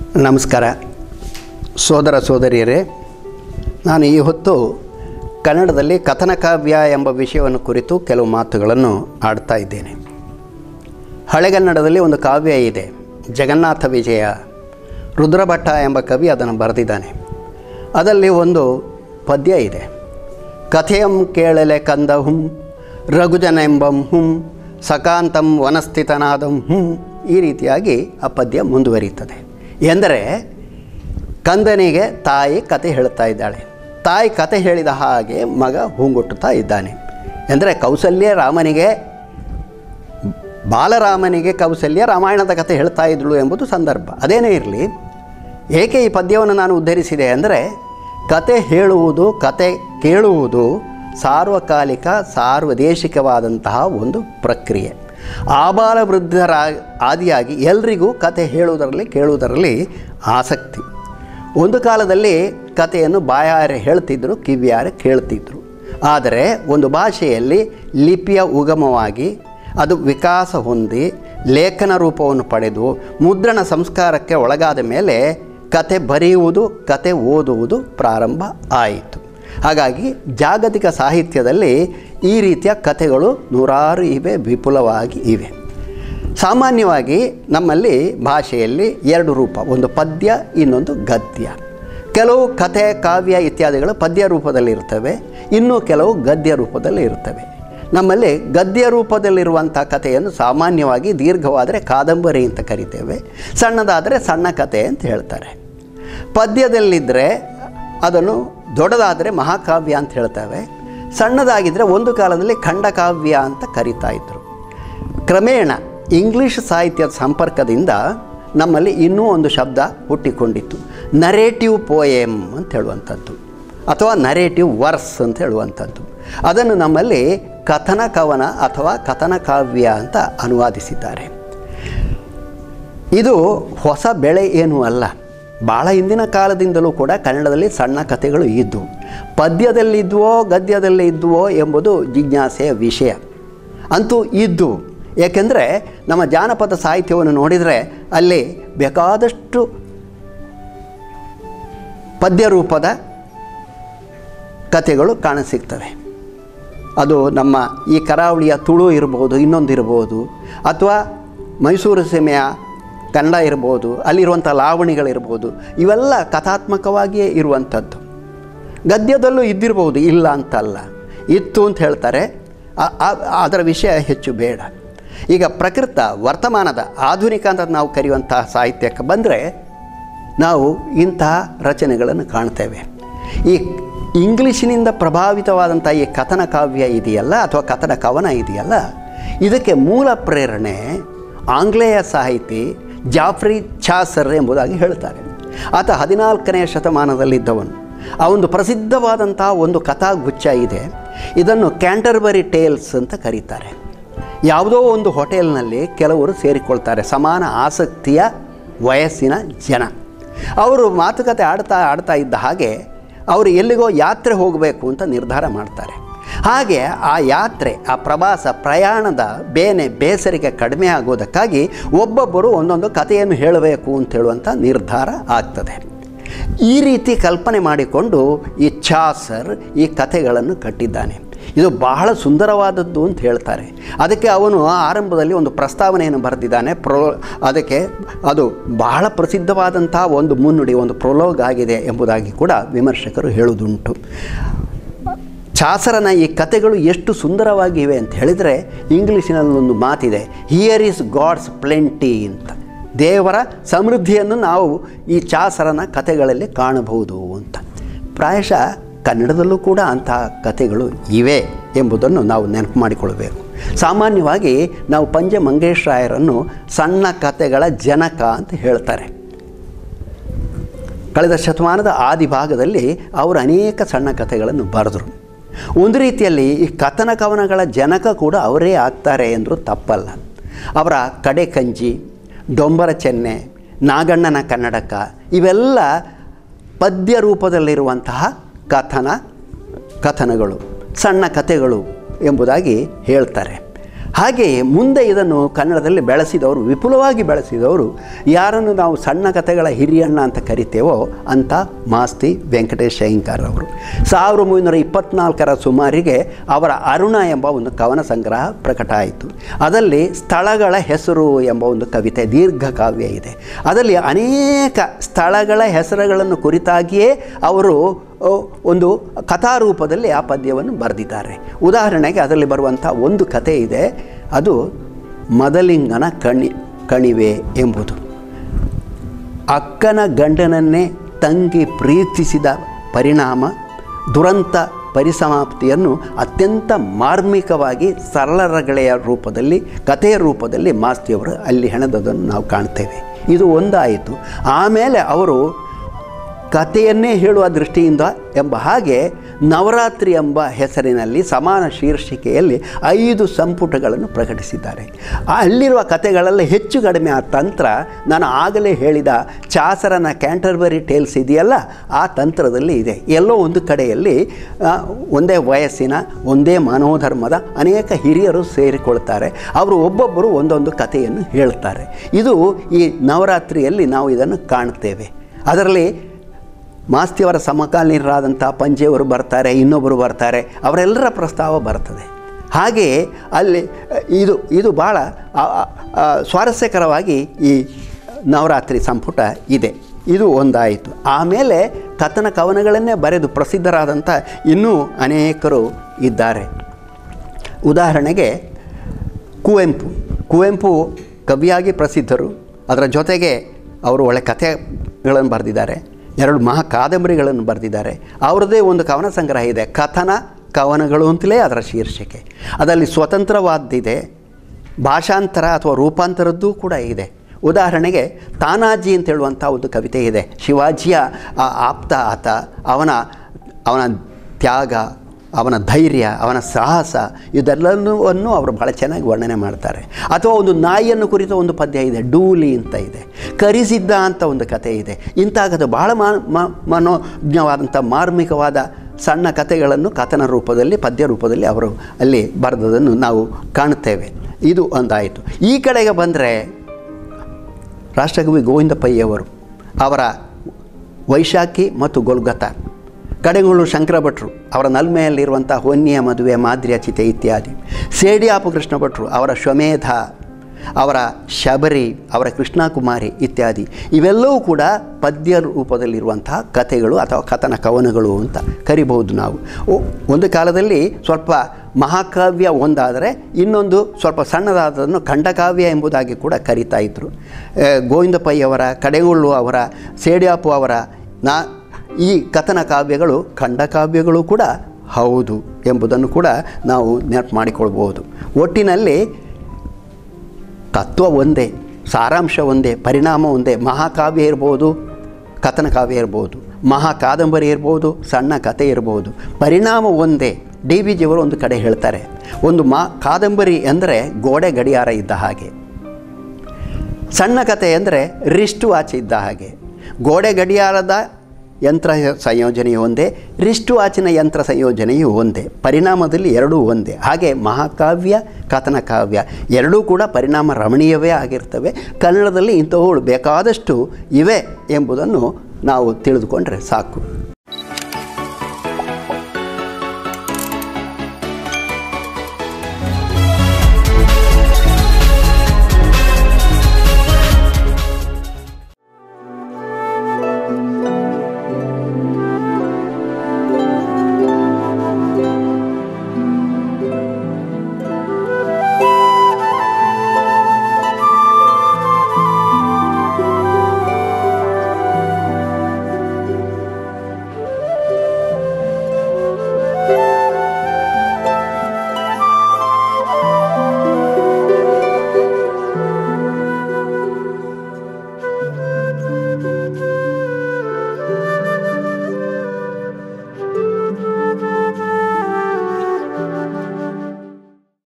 ನಮಸ್ಕಾರ ಸೋದರ ಸೋದರಿಯರೇ ನಾನು ಈ ಹೊತ್ತು ಕನ್ನಡದಲ್ಲಿ ಕಥನ ಕಾವ್ಯ ಎಂಬ ವಿಷಯವನ್ನು ಕುರಿತು ಕೆಲವು ಮಾತುಗಳನ್ನು ಆಡ್ತಾ ಇದ್ದೇನೆ ಹಳೆಗನ್ನಡದಲ್ಲಿ ಒಂದು ಕಾವ್ಯ ಇದೆ ಜಗನ್ನಾಥ ವಿಜಯ ರುದ್ರಭಟ್ಟ ಎಂಬ ಕವಿ ಅದನ್ನು ಬರೆದಿದ್ದಾನೆ ಅದರಲ್ಲಿ ಒಂದು ಪದ್ಯ ಇದೆ ಕಥೆಯಂ ಕೇಳಲೆ ಕಂದ ಹುಂ ರಘುಜನೆಂಬಂ ಹುಂ ಸಕಾಂತಂ ವನಸ್ಥಿತನಾದಂ ಹುಂ ಈ ರೀತಿಯಾಗಿ ಆ ಪದ್ಯ ಮುಂದುವರಿಯುತ್ತದೆ ಎಂದರೆ ಕಂದನಿಗೆ ತಾಯಿ ಕತೆ ಹೇಳ್ತಾ ಇದ್ದಾಳೆ ತಾಯಿ ಕತೆ ಹೇಳಿದ ಹಾಗೆ ಮಗ ಹೂಂಗುಟ್ಟುತ್ತಾ ಇದ್ದಾನೆ ಎಂದರೆ ಕೌಸಲ್ಯ ರಾಮನಿಗೆ ಬಾಲರಾಮನಿಗೆ ಕೌಸಲ್ಯ ರಾಮಾಯಣದ ಕಥೆ ಹೇಳ್ತಾ ಇದ್ಳು ಎಂಬುದು ಸಂದರ್ಭ ಅದೇನೇ ಇರಲಿ ಏಕೆ ಈ ಪದ್ಯವನ್ನು ನಾನು ಉದ್ಧರಿಸಿದೆ ಅಂದರೆ ಕತೆ ಹೇಳುವುದು ಕತೆ ಕೇಳುವುದು ಸಾರ್ವಕಾಲಿಕ ಸಾರ್ವದೇಶಿಕವಾದಂತಹ ಒಂದು ಪ್ರಕ್ರಿಯೆ ಆಬಾಲ ವೃದ್ಧರ ಆದಿಯಾಗಿ ಎಲ್ರಿಗೂ ಕತೆ ಹೇಳುವುದರಲ್ಲಿ ಕೇಳುವುದರಲ್ಲಿ ಆಸಕ್ತಿ ಒಂದು ಕಾಲದಲ್ಲಿ ಕಥೆಯನ್ನು ಬಾಯಾರೆ ಹೇಳ್ತಿದ್ರು ಕಿವಿಯಾರೆ ಕೇಳ್ತಿದ್ರು ಆದರೆ ಒಂದು ಭಾಷೆಯಲ್ಲಿ ಲಿಪಿಯ ಉಗಮವಾಗಿ ಅದು ವಿಕಾಸ ಹೊಂದಿ ಲೇಖನ ರೂಪವನ್ನು ಪಡೆದು ಮುದ್ರಣ ಸಂಸ್ಕಾರಕ್ಕೆ ಒಳಗಾದ ಮೇಲೆ ಕತೆ ಬರೆಯುವುದು ಕತೆ ಓದುವುದು ಪ್ರಾರಂಭ ಆಯಿತು ಹಾಗಾಗಿ ಜಾಗತಿಕ ಸಾಹಿತ್ಯದಲ್ಲಿ ಈ ರೀತಿಯ ಕಥೆಗಳು ನೂರಾರು ಇವೆ ವಿಪುಲವಾಗಿ ಇವೆ ಸಾಮಾನ್ಯವಾಗಿ ನಮ್ಮಲ್ಲಿ ಭಾಷೆಯಲ್ಲಿ ಎರಡು ರೂಪ ಒಂದು ಪದ್ಯ ಇನ್ನೊಂದು ಗದ್ಯ ಕೆಲವು ಕಥೆ ಕಾವ್ಯ ಇತ್ಯಾದಿಗಳು ಪದ್ಯ ರೂಪದಲ್ಲಿ ಇರ್ತವೆ ಇನ್ನು ಕೆಲವು ಗದ್ಯ ರೂಪದಲ್ಲಿ ಇರ್ತವೆ ನಮ್ಮಲ್ಲಿ ಗದ್ಯ ರೂಪದಲ್ಲಿರುವಂಥ ಕಥೆಯನ್ನು ಸಾಮಾನ್ಯವಾಗಿ ದೀರ್ಘವಾದರೆ ಕಾದಂಬರಿ ಅಂತ ಕರಿತೇವೆ ಸಣ್ಣದಾದರೆ ಸಣ್ಣ ಕಥೆ ಅಂತ ಹೇಳ್ತಾರೆ ಪದ್ಯದಲ್ಲಿದ್ದರೆ ಅದನ್ನು ದೊಡ್ಡದಾದರೆ ಮಹಾಕಾವ್ಯ ಅಂತ ಹೇಳ್ತೇವೆ ಸಣ್ಣದಾಗಿದ್ದರೆ ಒಂದು ಕಾಲದಲ್ಲಿ ಖಂಡಕಾವ್ಯ ಅಂತ ಕರಿತಾ ಇದ್ದರು ಕ್ರಮೇಣ ಇಂಗ್ಲೀಷ್ ಸಾಹಿತ್ಯದ ಸಂಪರ್ಕದಿಂದ ನಮ್ಮಲ್ಲಿ ಇನ್ನೂ ಒಂದು ಶಬ್ದ ಹುಟ್ಟಿಕೊಂಡಿತ್ತು ನರೇಟಿವ್ ಪೋಯಮ್ ಅಂತ ಹೇಳುವಂಥದ್ದು ಅಥವಾ ನರೇಟಿವ್ ವರ್ಸ್ ಅಂತ ಹೇಳುವಂಥದ್ದು ಅದನ್ನು ನಮ್ಮಲ್ಲಿ ಕಥನ ಕವನ ಅಥವಾ ಕಥನ ಕಾವ್ಯ ಅಂತ ಅನುವಾದಿಸಿದ್ದಾರೆ ಇದು ಹೊಸ ಬೆಳೆ ಏನೂ ಅಲ್ಲ ಭಾಳ ಹಿಂದಿನ ಕಾಲದಿಂದಲೂ ಕೂಡ ಕನ್ನಡದಲ್ಲಿ ಸಣ್ಣ ಕಥೆಗಳು ಇದ್ದವು ಪದ್ಯದಲ್ಲಿದ್ವೋ ಗದ್ಯದಲ್ಲಿ ಇದ್ವೋ ಎಂಬುದು ಜಿಜ್ಞಾಸೆಯ ವಿಷಯ ಅಂತೂ ಇದ್ದು ಏಕೆಂದರೆ ನಮ್ಮ ಜಾನಪದ ಸಾಹಿತ್ಯವನ್ನು ನೋಡಿದರೆ ಅಲ್ಲಿ ಬೇಕಾದಷ್ಟು ಪದ್ಯ ರೂಪದ ಕಥೆಗಳು ಕಾಣಸಿಗ್ತವೆ ಅದು ನಮ್ಮ ಈ ಕರಾವಳಿಯ ತುಳು ಇರ್ಬೋದು ಇನ್ನೊಂದು ಇರ್ಬೋದು ಅಥವಾ ಮೈಸೂರು ಸೀಮೆಯ ಕನ್ನಡ ಇರ್ಬೋದು ಅಲ್ಲಿರುವಂಥ ಲಾವಣಿಗಳಿರ್ಬೋದು ಇವೆಲ್ಲ ಕಥಾತ್ಮಕವಾಗಿಯೇ ಇರುವಂಥದ್ದು ಗದ್ಯದಲ್ಲೂ ಇದ್ದಿರ್ಬೋದು ಇಲ್ಲ ಅಂತಲ್ಲ ಇತ್ತು ಅಂತ ಹೇಳ್ತಾರೆ ಆ- ಆ- ಅದರ ವಿಷಯ ಹೆಚ್ಚು ಬೇಡ ಈಗ ಪ್ರಕೃತ ವರ್ತಮಾನದ ಆಧುನಿಕ ಅಂತ ನಾವು ಕರೆಯುವಂತಹ ಸಾಹಿತ್ಯಕ್ಕೆ ಬಂದರೆ ನಾವು ಇಂತಹ ರಚನೆಗಳನ್ನು ಕಾಣ್ತೇವೆ ಈ ಇಂಗ್ಲೀಷಿನಿಂದ ಪ್ರಭಾವಿತವಾದಂಥ ಈ ಕಥನ ಕಾವ್ಯ ಇದೆಯಲ್ಲ ಅಥವಾ ಕಥನ ಕವನ ಇದೆಯಲ್ಲ ಇದಕ್ಕೆ ಮೂಲ ಪ್ರೇರಣೆ ಆಂಗ್ಲೇಯ ಸಾಹಿತಿ ಜಾಫ್ರಿ ಚಾಸರ್ ಎಂಬುದಾಗಿ ಹೇಳ್ತಾರೆ ಆತ ಹದಿನಾಲ್ಕನೆಯ ಶತಮಾನದಲ್ಲಿದ್ದವನು ಆ ಒಂದು ಪ್ರಸಿದ್ಧವಾದಂಥ ಒಂದು ಕಥಾಗುಚ್ಛ ಇದೆ ಇದನ್ನು ಕ್ಯಾಂಟರ್ಬರಿ ಟೇಲ್ಸ್ ಅಂತ ಕರೀತಾರೆ ಯಾವುದೋ ಒಂದು ಹೋಟೆಲ್ನಲ್ಲಿ ಕೆಲವರು ಸೇರಿಕೊಳ್ತಾರೆ ಸಮಾನ ಆಸಕ್ತಿಯ ವಯಸ್ಸಿನ ಜನ ಅವರು ಮಾತುಕತೆ ಆಡ್ತಾ ಆಡ್ತಾ ಇದ್ದ ಹಾಗೆ ಅವರು ಎಲ್ಲಿಗೋ ಯಾತ್ರೆ ಹೋಗಬೇಕು ಅಂತ ನಿರ್ಧಾರ ಮಾಡ್ತಾರೆ ಹಾಗೆ ಆ ಯಾತ್ರೆ ಆ ಪ್ರವಾಸ ಪ್ರಯಾಣದ ಬೇನೆ ಬೇಸರಿಕೆ ಕಡಿಮೆ ಆಗೋದಕ್ಕಾಗಿ ಒಬ್ಬೊಬ್ಬರು ಒಂದೊಂದು ಕಥೆಯನ್ನು ಹೇಳಬೇಕು ಅಂತ ಹೇಳುವಂಥ ನಿರ್ಧಾರ ಆಗ್ತದೆ ಈ ರೀತಿ ಕಲ್ಪನೆ ಮಾಡಿಕೊಂಡು ಈ ಚಾಸರ್ ಈ ಕಥೆಗಳನ್ನು ಕಟ್ಟಿದ್ದಾನೆ ಇದು ಬಹಳ ಸುಂದರವಾದದ್ದು ಅಂತ ಹೇಳ್ತಾರೆ ಅದಕ್ಕೆ ಅವನು ಆರಂಭದಲ್ಲಿ ಒಂದು ಪ್ರಸ್ತಾವನೆಯನ್ನು ಬರೆದಿದ್ದಾನೆ ಪ್ರೊ ಅದಕ್ಕೆ ಅದು ಬಹಳ ಪ್ರಸಿದ್ಧವಾದಂಥ ಒಂದು ಮುನ್ನುಡಿ ಒಂದು ಪ್ರೊಲೋಗ್ ಆಗಿದೆ ಎಂಬುದಾಗಿ ಕೂಡ ವಿಮರ್ಶಕರು ಹೇಳುವುದುಂಟು ಚಾಸರನ ಈ ಕಥೆಗಳು ಎಷ್ಟು ಸುಂದರವಾಗಿವೆ ಅಂತ ಹೇಳಿದರೆ ಇಂಗ್ಲೀಷಿನಲ್ಲಿ ಒಂದು ಮಾತಿದೆ ಹಿಯರ್ ಈಸ್ ಗಾಡ್ಸ್ ಪ್ಲೆಂಟಿ ಅಂತ ದೇವರ ಸಮೃದ್ಧಿಯನ್ನು ನಾವು ಈ ಚಾಸರನ ಕಥೆಗಳಲ್ಲಿ ಕಾಣಬಹುದು ಅಂತ ಪ್ರಾಯಶಃ ಕನ್ನಡದಲ್ಲೂ ಕೂಡ ಅಂತಹ ಕಥೆಗಳು ಇವೆ ಎಂಬುದನ್ನು ನಾವು ನೆನಪು ಮಾಡಿಕೊಳ್ಬೇಕು ಸಾಮಾನ್ಯವಾಗಿ ನಾವು ಪಂಜ ಮಂಗೇಶ್ ರಾಯರನ್ನು ಸಣ್ಣ ಕಥೆಗಳ ಜನಕ ಅಂತ ಹೇಳ್ತಾರೆ ಕಳೆದ ಶತಮಾನದ ಆದಿ ಭಾಗದಲ್ಲಿ ಅವರು ಅನೇಕ ಸಣ್ಣ ಕಥೆಗಳನ್ನು ಬರೆದರು ಒಂದು ರೀತಿಯಲ್ಲಿ ಈ ಕಥನ ಕವನಗಳ ಜನಕ ಕೂಡ ಅವರೇ ಆಗ್ತಾರೆ ಎಂದರೂ ತಪ್ಪಲ್ಲ ಅವರ ಕಡೆ ಕಂಜಿ ಡೊಂಬರ ಚೆನ್ನೆ ನಾಗಣ್ಣನ ಕನ್ನಡಕ ಇವೆಲ್ಲ ಪದ್ಯ ರೂಪದಲ್ಲಿರುವಂತಹ ಕಥನ ಕಥನಗಳು ಸಣ್ಣ ಕಥೆಗಳು ಎಂಬುದಾಗಿ ಹೇಳ್ತಾರೆ ಹಾಗೆಯೇ ಮುಂದೆ ಇದನ್ನು ಕನ್ನಡದಲ್ಲಿ ಬೆಳೆಸಿದವರು ವಿಪುಲವಾಗಿ ಬೆಳೆಸಿದವರು ಯಾರನ್ನು ನಾವು ಸಣ್ಣ ಕಥೆಗಳ ಹಿರಿಯಣ್ಣ ಅಂತ ಕರಿತೇವೋ ಅಂತ ಮಾಸ್ತಿ ವೆಂಕಟೇಶ್ ಅಯ್ಯಂಗಾರ್ ಅವರು ಸಾವಿರದ ಒಂಬೈನೂರ ಇಪ್ಪತ್ನಾಲ್ಕರ ಸುಮಾರಿಗೆ ಅವರ ಅರುಣ ಎಂಬ ಒಂದು ಕವನ ಸಂಗ್ರಹ ಪ್ರಕಟ ಆಯಿತು ಅದರಲ್ಲಿ ಸ್ಥಳಗಳ ಹೆಸರು ಎಂಬ ಒಂದು ಕವಿತೆ ದೀರ್ಘ ಕಾವ್ಯ ಇದೆ ಅದರಲ್ಲಿ ಅನೇಕ ಸ್ಥಳಗಳ ಹೆಸರುಗಳನ್ನು ಕುರಿತಾಗಿಯೇ ಅವರು ಅ, ಒಂದು ಕಥಾರೂಪದಲ್ಲಿ ಆ ಪದ್ಯವನ್ನು ಬರೆದಿದ್ದಾರೆ ಉದಾಹರಣೆಗೆ ಅದರಲ್ಲಿ ಬರುವಂಥ ಒಂದು ಕಥೆ ಇದೆ ಅದು ಮದಲಿಂಗನ ಕಣಿ ಕಣಿವೆ ಎಂಬುದು ಅಕ್ಕನ ಗಂಡನನ್ನೇ ತಂಗಿ ಪ್ರೀತಿಸಿದ ಪರಿಣಾಮ ದುರಂತ ಪರಿಸಮಾಪ್ತಿಯನ್ನು ಅತ್ಯಂತ ಮಾರ್ಮಿಕವಾಗಿ ಸರಳರ ಗೆಳೆಯ ರೂಪದಲ್ಲಿ ಕಥೆಯ ರೂಪದಲ್ಲಿ ಮಾಸ್ತಿಯವರು ಅಲ್ಲಿ ಹೆಣೆದದನ್ನು ನಾವು ಕಾಣ್ತೇವೆ ಇದು ಒಂದಾಯಿತು ಆಮೇಲೆ ಅವರು ಕಥೆಯನ್ನೇ ಹೇಳುವ ದೃಷ್ಟಿಯಿಂದ ಎಂಬ ಹಾಗೆ ನವರಾತ್ರಿ ಎಂಬ ಹೆಸರಿನಲ್ಲಿ ಸಮಾನ ಶೀರ್ಷಿಕೆಯಲ್ಲಿ ಐದು ಸಂಪುಟಗಳನ್ನು ಪ್ರಕಟಿಸಿದ್ದಾರೆ ಆ ಅಲ್ಲಿರುವ ಕಥೆಗಳಲ್ಲಿ ಹೆಚ್ಚು ಕಡಿಮೆ ಆ ತಂತ್ರ ನಾನು ಆಗಲೇ ಹೇಳಿದ ಚಾಸರನ ಕ್ಯಾಂಟರ್ಬರಿ ಟೇಲ್ಸ್ ಇದೆಯಲ್ಲ ಆ ತಂತ್ರದಲ್ಲಿ ಇದೆ ಎಲ್ಲೋ ಒಂದು ಕಡೆಯಲ್ಲಿ ಆ, ಒಂದೇ ವಯಸ್ಸಿನ ಒಂದೇ ಮನೋಧರ್ಮದ ಅನೇಕ ಹಿರಿಯರು ಸೇರಿಕೊಳ್ತಾರೆ ಅವರು ಒಬ್ಬೊಬ್ಬರು ಒಂದೊಂದು ಕಥೆಯನ್ನು ಹೇಳ್ತಾರೆ ಇದು ಈ ನವರಾತ್ರಿಯಲ್ಲಿ ನಾವು ಇದನ್ನು ಕಾಣ್ತೇವೆ ಅದರಲ್ಲಿ ಮಾಸ್ತಿಯವರ ಸಮಕಾಲೀನರಾದಂಥ ಪಂಜೆಯವರು ಬರ್ತಾರೆ ಇನ್ನೊಬ್ಬರು ಬರ್ತಾರೆ ಅವರೆಲ್ಲರ ಪ್ರಸ್ತಾವ ಬರ್ತದೆ ಹಾಗೆಯೇ ಅಲ್ಲಿ ಇದು ಇದು ಭಾಳ ಆ, ಆ, ಸ್ವಾರಸ್ಯಕರವಾಗಿ ಈ ನವರಾತ್ರಿ ಸಂಪುಟ ಇದೆ ಇದು ಒಂದಾಯಿತು ಆಮೇಲೆ ಕಥನ ಕವನಗಳನ್ನೇ ಬರೆದು ಪ್ರಸಿದ್ಧರಾದಂಥ ಇನ್ನೂ ಅನೇಕರು ಇದ್ದಾರೆ ಉದಾಹರಣೆಗೆ ಕುವೆಂಪು ಕುವೆಂಪು ಕವಿಯಾಗಿ ಪ್ರಸಿದ್ಧರು ಅದರ ಜೊತೆಗೆ ಅವರು ಒಳ್ಳೆ ಕಥೆಗಳನ್ನು ಬರೆದಿದ್ದಾರೆ ಎರಡು ಮಹಾ ಕಾದಂಬರಿಗಳನ್ನು ಬರೆದಿದ್ದಾರೆ ಅವ್ರದ್ದೇ ಒಂದು ಕವನ ಸಂಗ್ರಹ ಇದೆ ಕಥನ ಕವನಗಳು ಅಂತಲೇ ಅದರ ಶೀರ್ಷಿಕೆ ಅದರಲ್ಲಿ ಸ್ವತಂತ್ರವಾದ್ದಿದೆ ಭಾಷಾಂತರ ಅಥವಾ ರೂಪಾಂತರದ್ದು ಕೂಡ ಇದೆ ಉದಾಹರಣೆಗೆ ತಾನಾಜಿ ಅಂತ ಹೇಳುವಂಥ ಒಂದು ಕವಿತೆ ಇದೆ ಶಿವಾಜಿಯ ಆ ಆಪ್ತ ಆತ ಅವನ ಅವನ ತ್ಯಾಗ ಅವನ ಧೈರ್ಯ ಅವನ ಸಾಹಸ ಇದೆಲ್ಲವನ್ನು ಅವರು ಭಾಳ ಚೆನ್ನಾಗಿ ವರ್ಣನೆ ಮಾಡ್ತಾರೆ ಅಥವಾ ಒಂದು ನಾಯಿಯನ್ನು ಕುರಿತ ಒಂದು ಪದ್ಯ ಇದೆ ಡೂಲಿ ಅಂತ ಇದೆ ಕರಿಸಿದ್ದ ಅಂತ ಒಂದು ಕತೆ ಇದೆ ಇಂಥಾಗದು ಬಹಳ ಮಾ ಮ- ಮನೋಜ್ಞವಾದಂಥ ಮಾರ್ಮಿಕವಾದ ಸಣ್ಣ ಕಥೆಗಳನ್ನು ಕಥನ ರೂಪದಲ್ಲಿ ಪದ್ಯ ರೂಪದಲ್ಲಿ ಅವರು ಅಲ್ಲಿ ಬರೆದದನ್ನು ನಾವು ಕಾಣುತ್ತೇವೆ ಇದು ಒಂದಾಯಿತು ಈ ಕಡೆಗೆ ಬಂದರೆ ರಾಷ್ಟ್ರಕವಿ ಗೋವಿಂದ ಪೈಯವರು ಅವರ ವೈಶಾಖಿ ಮತ್ತು ಗೊಲ್ಗತ ಕಡೆಗಳು ಶಂಕರ ಭಟ್ರು ಅವರ ನಲ್ಮೆಯಲ್ಲಿರುವಂಥ ಹೊನ್ನಿಯ ಮದುವೆ ಮಾದ್ರಿಯ ಚಿತೆ ಇತ್ಯಾದಿ ಸೇಡಿಯಾಪು ಕೃಷ್ಣ ಭಟ್ರು ಅವರ ಶ್ವಮೇಧ ಅವರ ಶಬರಿ ಅವರ ಕೃಷ್ಣಕುಮಾರಿ ಇತ್ಯಾದಿ ಇವೆಲ್ಲವೂ ಕೂಡ ಪದ್ಯ ರೂಪದಲ್ಲಿರುವಂತಹ ಕಥೆಗಳು ಅಥವಾ ಕಥನ ಕವನಗಳು ಅಂತ ಕರಿಬಹುದು ನಾವು ಓ- ಒಂದು ಕಾಲದಲ್ಲಿ ಸ್ವಲ್ಪ ಮಹಾಕಾವ್ಯ ಒಂದಾದರೆ ಇನ್ನೊಂದು ಸ್ವಲ್ಪ ಸಣ್ಣದಾದದನ್ನು ಖಂಡಕಾವ್ಯ ಎಂಬುದಾಗಿ ಕೂಡ ಕರೀತಾ ಇದ್ದರು ಆ, ಗೋವಿಂದ ಪೈ ಅವರ ಕಡೆಗೊಳ್ಳು ಅವರ ಸೇಡ್ಯಾಪು ಅವರ ನಾ ಈ ಕಥನ ಕಾವ್ಯಗಳು ಖಂಡಕಾವ್ಯಗಳು ಕೂಡ ಹೌದು ಎಂಬುದನ್ನು ಕೂಡ ನಾವು ನೆನಪು ಮಾಡಿಕೊಳ್ಬೋದು ಒಟ್ಟಿನಲ್ಲಿ ತತ್ವ ಒಂದೇ ಸಾರಾಂಶ ಒಂದೇ ಪರಿಣಾಮ ಒಂದೇ ಮಹಾಕಾವ್ಯ ಇರ್ಬೋದು ಕಥನ ಕಾವ್ಯ ಇರ್ಬೋದು ಮಹಾ ಕಾದಂಬರಿ ಇರ್ಬೋದು ಸಣ್ಣ ಕಥೆ ಇರ್ಬೋದು ಪರಿಣಾಮ ಒಂದೇ ಡಿ ಬಿ ಜಿಯವರು ಒಂದು ಕಡೆ ಹೇಳ್ತಾರೆ ಒಂದು ಮಾ ಕಾದಂಬರಿ ಅಂದರೆ ಗೋಡೆ ಗಡಿಯಾರ ಇದ್ದ ಹಾಗೆ ಸಣ್ಣ ಕಥೆ ಅಂದರೆ ರಿಷ್ಟು ಆಚೆ ಇದ್ದ ಹಾಗೆ ಗೋಡೆ ಗಡಿಯಾರದ ಯಂತ್ರ ಸಂಯೋಜನೆಯು ಒಂದೇ ರಿಷ್ಟು ಆಚಿನ ಯಂತ್ರ ಸಂಯೋಜನೆಯು ಒಂದೇ ಪರಿಣಾಮದಲ್ಲಿ ಎರಡೂ ಒಂದೇ ಹಾಗೆ ಮಹಾಕಾವ್ಯ ಕಥನ ಕಾವ್ಯ ಎರಡೂ ಕೂಡ ಪರಿಣಾಮ ರಮಣೀಯವೇ ಆಗಿರ್ತವೆ ಕನ್ನಡದಲ್ಲಿ ಇಂಥವುಗಳು ಬೇಕಾದಷ್ಟು ಇವೆ ಎಂಬುದನ್ನು ನಾವು ತಿಳಿದುಕೊಂಡ್ರೆ ಸಾಕು